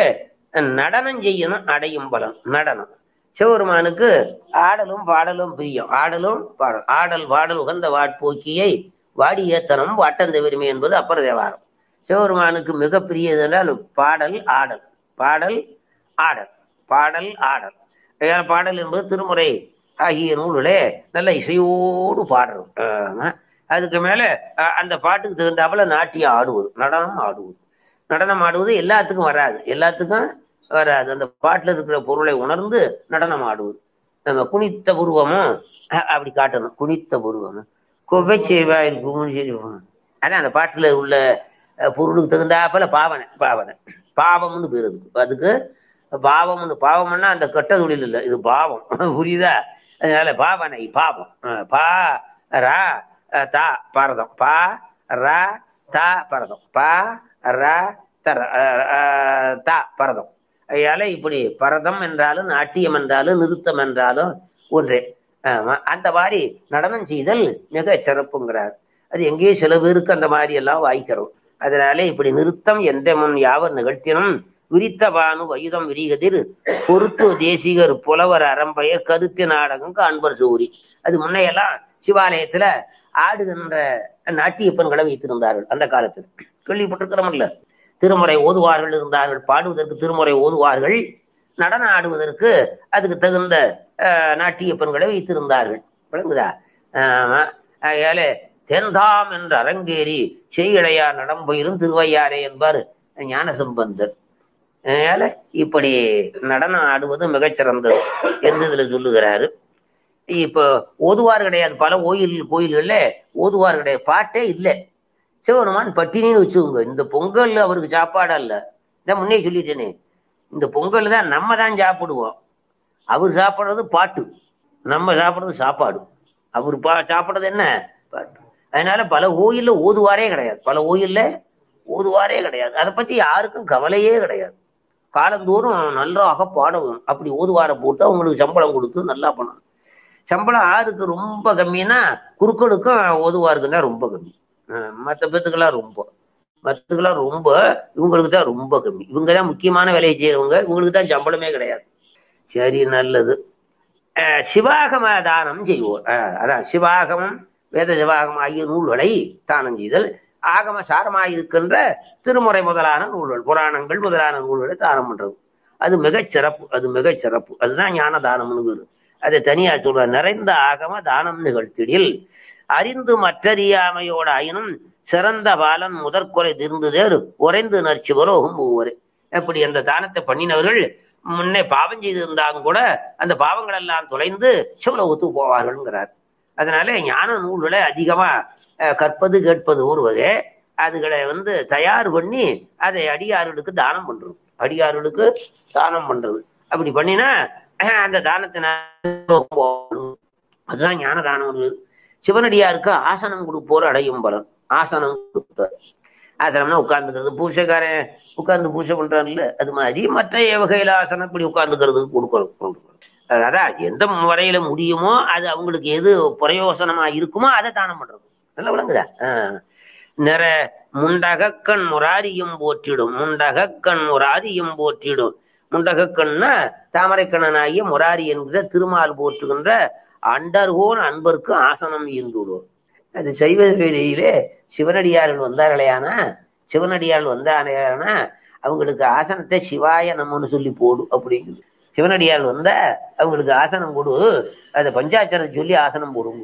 நடனம் செய்யணும் அடையும் பலன் நடனம் சிவபெருமானுக்கு ஆடலும் பாடலும் பிரியம் ஆடலும் பாடல் ஆடல் பாடல் உகந்த வாட்போக்கியை வாடி ஏத்தனம் வாட்டந்த விரும்பி என்பது அப்பர தேவாரம் சிவபெருமானுக்கு மிக பிரியது என்றால் பாடல் ஆடல் பாடல் ஆடல் பாடல் ஆடல் ஏன்னா பாடல் என்பது திருமுறை ஆகிய நூல்களே நல்ல இசையோடு பாடுறது ஆமா. அதுக்கு மேல அஹ், அந்த பாட்டுக்கு தகுந்தாப்புல நாட்டியம் ஆடுவது நடனம் ஆடுவது நடனம் ஆடுவது எல்லாத்துக்கும் வராது எல்லாத்துக்கும் வராது அந்த பாட்டுல இருக்கிற பொருளை உணர்ந்து நடனம் ஆடுவது நம்ம குனித்த புருவமும் அஹ், அப்படி காட்டணும் குனித்த புருவமும் கொவ்வை செய்வாயில் பூமுன் அதான் அந்த பாட்டுல உள்ள அஹ், பொருளுக்கு தகுந்தாப்புல பாவனை பாவனை பாவம்னு பேர் அதுக்கு அதுக்கு பாவம்னு பாவம்னா அந்த கெட்ட தொழில் இல்லை இது பாவம் புரியுதா அதனால பாவனை பாவம் அஹ், பா ரா அஹ், தா பரதம் பா ரா தா பரதம் பா ரா தர அஹ், அஹ், தா பரதம் அதனால இப்படி பரதம் என்றாலும் நாட்டியம் என்றாலும் நிறுத்தம் என்றாலும் ஒன்றே ஆமா. அந்த மாதிரி நடனம் செய்தல் மிக சிறப்புங்கிறார் அது எங்கேயோ சில பேருக்கு அந்த மாதிரி எல்லாம் வாய்க்கிறோம் அதனால இப்படி நிறுத்தம் எந்த முன் யாவர் நிகழ்த்தினும் விரித்த பானு வயுதம் விரிகதிர் பொறுத்து தேசிகர் புலவர் அறம்பெயர் கருத்து நாடகம் காண்பர் சூரி அது முன்னையெல்லாம் சிவாலயத்துல ஆடுகின்ற நாட்டியப்பன்களை வைத்திருந்தார்கள் அந்த காலத்துல கேள்விப்பட்டிருக்கிறோம்ல திருமுறை ஓதுவார்கள் இருந்தார்கள் பாடுவதற்கு திருமுறை ஓதுவார்கள் நடனம் ஆடுவதற்கு அதுக்கு தகுந்த அஹ், நாட்டிய பெண்களை வைத்திருந்தார்கள் விளங்குதா ஆமா. அதனால தென்தாம் என்று அரங்கேறி செய்யடையா நடம்பயிரும் திருவையாரே என்பார் ஞானசம்பந்தர் அதனால இப்படி நடனம் ஆடுவது மிகச்சிறந்தது என்று இதுல சொல்லுகிறாரு இப்போ ஓதுவார் கிடையாது பல கோயில் கோயில்கள்ல ஓதுவார் கிடையாது பாட்டே இல்லை சிவபெருமான் பட்டினின்னு வச்சுக்கோங்க இந்த பொங்கல் அவருக்கு சாப்பாடு அல்ல இதான் முன்னே சொல்லிட்டேனே இந்த பொங்கல் தான் நம்ம தான் சாப்பிடுவோம் அவர் சாப்பிடுறது பாட்டு நம்ம சாப்பிடுறது சாப்பாடு அவர் பா சாப்பிடுறது என்ன பாட்டு அதனால பல கோயில்ல ஓதுவாரே கிடையாது பல கோயில்ல ஓதுவாரே கிடையாது அதை பத்தி யாருக்கும் கவலையே கிடையாது காலந்தோறும் நல்லாக பாடவும் அப்படி ஓதுவார போட்டு அவங்களுக்கு சம்பளம் கொடுத்து நல்லா பண்ணணும் சம்பளம் ஆறுக்கு ரொம்ப கம்மின்னா குறுக்களுக்கும் ஓதுவாருக்குன்னா ரொம்ப கம்மி மற்ற பேத்துக்கெல்லாம் ரொம்ப மற்றதுக்கெல்லாம் ரொம்ப இவங்களுக்கு தான் ரொம்ப கம்மி இவங்க தான் முக்கியமான வேலையை செய்யறவங்க இவங்களுக்கு தான் சம்பளமே கிடையாது சரி நல்லது அஹ் சிவாகம தானம் செய்வோம் அஹ் அதான் சிவாகமம் வேத சிவாகமம் ஆகிய நூல்களை தானம் செய்தல் ஆகம சாரமாய் இருக்கின்ற திருமுறை முதலான நூல்கள் புராணங்கள் முதலான நூல்களை தானம் பண்றது அது மிகச் சிறப்பு அது மிகச் சிறப்பு அதுதான் ஞான தானம்னு பேரு. அதை தனியா சொல்ற நிறைந்த ஆகம தானம் நிகழ்த்திடில் அறிந்து மற்றறியாமையோட ஆயினும் சிறந்த பாலன் முதற்குறை திருந்துதேர் உறைந்து நற்சிவரோகம் ஒவ்வொரு அப்படி அந்த தானத்தை பண்ணினவர்கள் முன்னே பாவம் செய்திருந்தாலும் கூட அந்த பாவங்கள் எல்லாம் தொலைந்து சிவலோகத்துக்கு போவார்கள்ங்கிறார் அதனால ஞான நூல்களை அதிகமா அஹ், கற்பது கேட்பது ஒரு வகை அதுகளை வந்து தயார் பண்ணி அதை அடியார்களுக்கு தானம் பண்றது அடியார்களுக்கு தானம் பண்றது அப்படி பண்ணினா அஹ், அந்த தானத்தினால அதுதான் ஞான தானம் சிவனடியாருக்கு ஆசனம் கொடுப்போர் அடையும் பலன் ஆசனம் கொடுத்தார் ஆசனம்னா உட்கார்ந்துக்கிறது பூசைக்காரன் உட்கார்ந்து பூஜை பண்றான்ல அது மாதிரி மற்ற வகையில ஆசனம் இப்படி உட்கார்ந்துக்கிறது கொடுக்கணும் அதான் எந்த முறையில முடியுமோ அது அவங்களுக்கு எது பிரயோசனமா இருக்குமோ அதை தானம் பண்றது நல்லா விளங்குதா ஆஹ். நிற முண்டகக்கண் முராரியும் போற்றிடும் முண்டகக்கண் முராரியும் போற்றிடும் முண்டகக்கண்ணா தாமரைக்கண்ணனாகிய முராரி என்கிற திருமால் போற்றுகின்ற அண்டர்கோன் அன்பருக்கு ஆசனம் ஈந்துள்ளோர் அது சைவ வேலையிலே சிவனடியார்கள் வந்தார்களேயானா சிவனடியார்கள் வந்தார்களேயானா அவங்களுக்கு ஆசனத்தை சிவாய நம்மன்னு சொல்லி போடு அப்படிங்குது சிவனடியார்கள் வந்தா அவங்களுக்கு ஆசனம் போடு அதை பஞ்சாச்சரம் சொல்லி ஆசனம் போடும்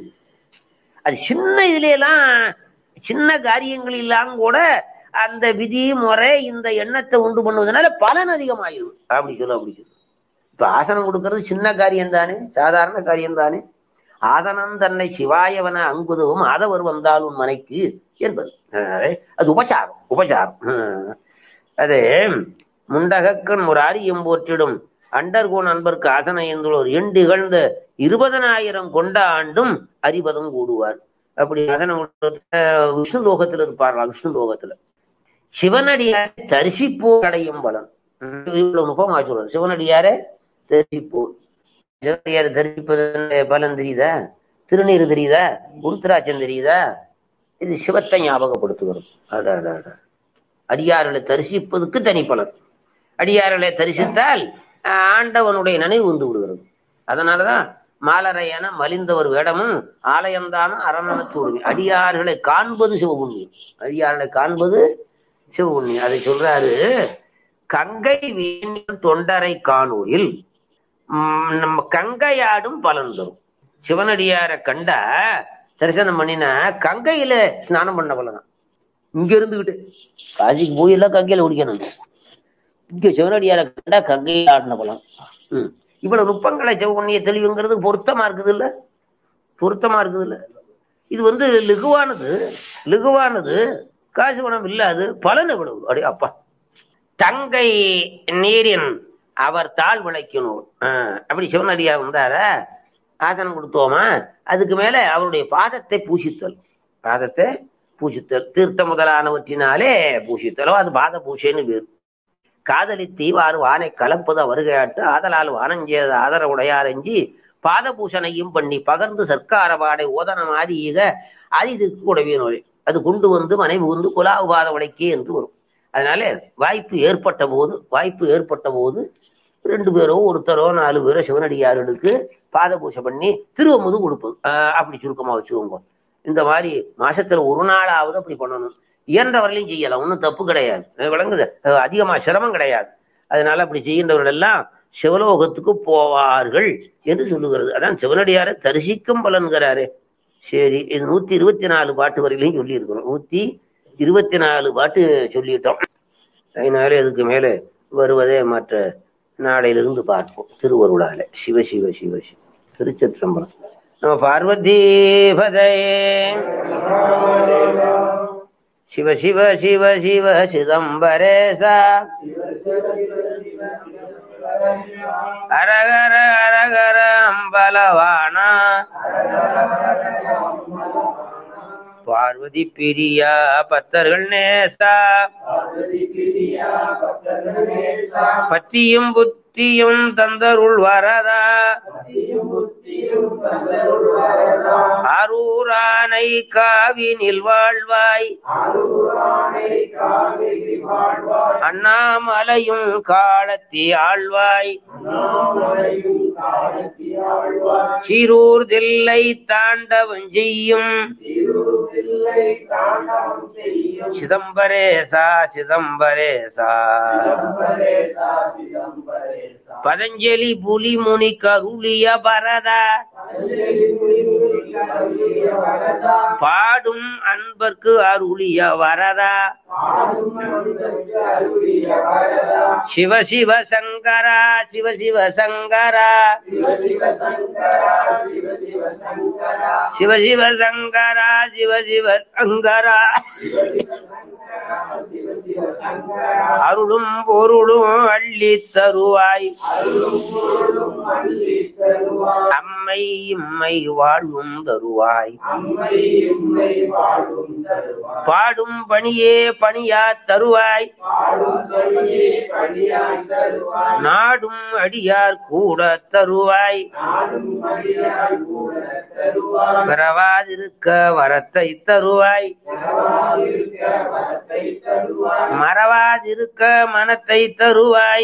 அது சின்ன இதுல எல்லாம் சின்ன காரியங்கள் எல்லாம் கூட அந்த விதி முறை இந்த எண்ணத்தை உண்டு பண்ணுவதனால பலன் அதிகமாயிரும் அப்படி சொல்ல அப்படி சொல்லு இப்ப ஆசனம் கொடுக்கறது சின்ன காரியம் தானே சாதாரண காரியம் தானே ஆதனம் தன்னை சிவாயவன அங்குதவும் ஆதவர் வந்தாலும் மனைக்கு என்பது அஹ் அது உபச்சாரம் உபச்சாரம் அஹ் அது முண்டகக்கண் ஒரு ஆரியம் போற்றிடும் அண்டர்கோன் அன்பருக்கு ஆசன என்றுள்ளோர் எண்டு இகழ்ந்த இருபதனாயிரம் கொண்ட ஆண்டும் அறிவதம் கூடுவார் அப்படி ஆசனம் கொடுத்த விஷ்ணு லோகத்துல இருப்பார்களா விஷ்ணு லோகத்துல சிவனடியாரை தரிசிப்போர் அடையும் பலன் உம் இவ்வளவு நுகமா சொல்றாரு சிவனடியாரை தரிசிப்போர் சிவனடியாரை தரிசிப்பது பலன் தெரியுதா திருநீர் தெரியுதா உருத்திராட்சம் தெரியுதா இது சிவத்தை ஞாபகப்படுத்துகிறது அடா, அடா, அடா. அடியார்களை தரிசிப்பதுக்கு தனி பலன் அடியார்களை தரிசித்தால் ஆஹ், ஆண்டவனுடைய நினைவு வந்து விடுகிறது அதனாலதான் மாலரையான மலிந்தவர் வேடமும் ஆலயம்தான அரணத்தூடுமே அடியார்களை காண்பது சிவபுண்ணியம் அடியார்களை காண்பது சிவபுண்ணியம் அதை சொல்றாரு கங்கை வேணியன் தொண்டரை காணூரில் உம், நம்ம கங்கையாடும் பலன் தரும் சிவனடியாரை கண்டா தரிசனம் பண்ணினா கங்கையில ஸ்நானம் பண்ண பலனா இங்க இருந்துகிட்டு காசிக்கு போய் எல்லாம் கங்கையில குடிக்கணும் இங்க சிவனடியாரை கண்டா கங்கையில ஆடின பலன் ம். இவ்வளவு நுட்பங்களை சிவபுண்ணிய தெளிவுங்கிறது பொருத்தமா இருக்குது இல்ல பொருத்தமா இருக்குது இல்ல இது வந்து லகுவானது லகுவானது காசு பணம் இல்லாது பலன் எவ்வளவு அடே அப்பா தங்கை நீரின் அவர் தாழ் விளைக்கணும் அப்படி சிவனடியார் வந்தாரா ஆசனம் கொடுத்தோமா அதுக்கு மேல அவருடைய பாதத்தை பூசித்தல் பாதத்தை பூசித்தல் தீர்த்த முதலானவற்றினாலே பூசித்தலோ அது பாத பூசைன்னு பேர் காதலித்து வாறு வானை கலப்பது வருகையாட்டு ஆதலால் வானஞ்சேத ஆதர உடையாரஞ்சி பாத பூசணையும் பண்ணி பகர்ந்து சர்க்கார பாடை ஓதனம் ஆதி ஈக ஆதிதுக்கு உடவே நோய் அது கொண்டு வந்து மனைவி வந்து குலாவு பாத உடைக்கே என்று வரும் அதனால வாய்ப்பு ஏற்பட்ட போது வாய்ப்பு ஏற்பட்ட போது ரெண்டு பேரோ ஒருத்தரோ நாலு பேரோ சிவனடியார்களுக்கு பாத பூஜை பண்ணி திருவமுது கொடுப்பது ஆஹ் அப்படி சுருக்கமா வச்சுக்கோங்க இந்த மாதிரி மாசத்துல ஒரு நாளாவது அப்படி பண்ணணும் இயன்றவர்களையும் செய்யலாம் ஒன்றும் தப்பு கிடையாது அது விளங்குது அது அதிகமா சிரமம் கிடையாது அதனால அப்படி செய்கின்றவர்கள் எல்லாம் சிவலோகத்துக்கு போவார்கள் என்று சொல்லுகிறது அதான் சிவனடியாரை தரிசிக்கும் பலன்கிறாரு சரி இது நூத்தி இருபத்தி நாலு பாட்டு வரையிலையும் சொல்லி இருக்கிறோம் நூத்தி இருபத்தி நாலு பாட்டு சொல்லிட்டோம் அதனால இதுக்கு மேலே வருவதே மற்ற நாளையிலிருந்து பார்ப்போம் திருவருளால சிவ சிவ சிவ சிவ திருச்சிற்றம்பலம் நம்ம பார்வதி பதையே சிவ சிவ சிவ சிவ சிதம்பரேசா அரகர அரகர அம்பலவானா பார்வதி பிரியா பத்தர்கள் நேசா பத்தியும் புத்தியும் தந்தருள் வரதா அரூரானை காவினில் வாழ்வாய் அண்ணாமலையும் காலத்தி ஆழ்வாய் சீரூர் தில்லை தாண்டவம் செய்யும் சிதம்பரேசா சிதம்பரேசா பதஞ்சலி புலிமுனி கருளிய பரதா பாடும் அன்பர்க்கு அருளிய வரதா சிவ சிவ சங்கரா சிவ சிவ சங்கரா சிவ சிவ சங்கரா சிவ சிவ சங்கரா அருளும் பொருளும் அள்ளி தருவாய் அம்மை இம்மை வாழ்வும் தருவாய் பாடும் பணியே பணியா தருவாய் நாடும் அடியார் கூட தருவாய் பிறவாதிருக்க வரத்தை தருவாய் மறவாதிருக்க மனத்தை தருவாய்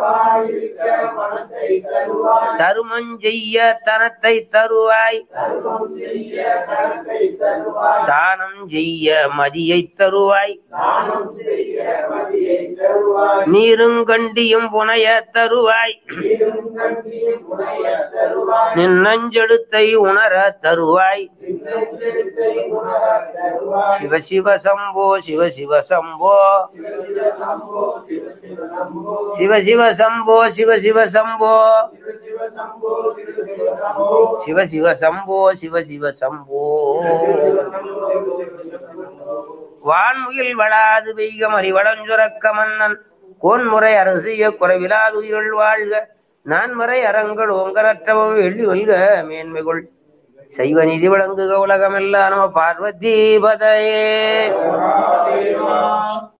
தருமம் செய்ய தனத்தை தருவாய் தானம் செய்ய மதியை தருவாய் நீருங்கண்டியும் புனைய தருவாய் நின்னஞ்செடுத்தை உணர தருவாய் சிவ சிவ சம்போ சிவ சிவ சம்போ சிவ சிவ சம்போ சிவ சிவ சம்போ சிவ சிவ சம்போ சிவ சிவ சம்போ வான்முகில் வளாது பெய்கம் அறிவடஞ்சுரக்க மன்னன் கோன்முறை அரசிய குறைவிலாது உயிர்கள் வாழ்க நான்மறை அறங்கள் ஓங்கரற்றவும் வெள்ளி வெல்க மேன்மைகள் சைவ நிதி விளங்குக உலகமெல்லாம் நம பார்வதி பதையே